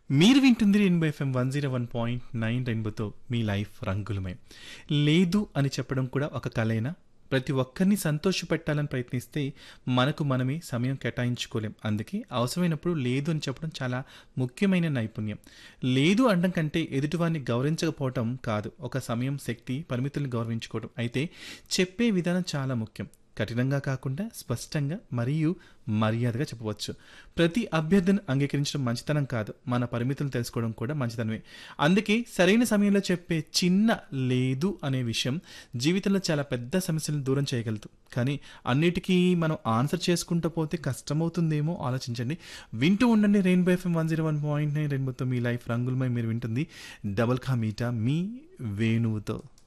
మీరు వింటుంది rainbow FM one zero one point nine రెయిన్బోతో మీ లైఫ్ రంగులమయం లేదు అని చెప్పడం కూడా ఒక కళైనా ప్రతి ఒక్కరిని సంతోషపెట్టాలని ప్రయత్నిస్తే మనకు మనమే సమయం కేటాయించుకోలేం అందుకే అవసరమైనప్పుడు లేదు అని చెప్పడం చాలా ముఖ్యమైన నైపుణ్యం లేదు అనడం కంటే ఎదుటివారిని గౌరవించకపోవటం కాదు ఒక సమయం శక్తి పరిమితులను గౌరవించుకోవడం అయితే చెప్పే విధానం చాలా ముఖ్యం కఠినంగా కాకుండా స్పష్టంగా మరియు మర్యాదగా చెప్పవచ్చు ప్రతి అభ్యర్థిని అంగీకరించడం మంచితనం కాదు మన పరిమితులను తెలుసుకోవడం కూడా మంచితనమే అందుకే సరైన సమయంలో చెప్పే చిన్న లేదు అనే విషయం జీవితంలో చాలా పెద్ద సమస్యలను దూరం చేయగలదు కానీ అన్నిటికీ మనం ఆన్సర్ చేసుకుంటూ పోతే కష్టమవుతుందేమో ఆలోచించండి వింటూ ఉండండి rainbow FM one zero one point nine రెయిన్బోతో మీ లైఫ్ రంగులమై మీరు వింటుంది డబల్ కా మీటా మీ వేణువుతో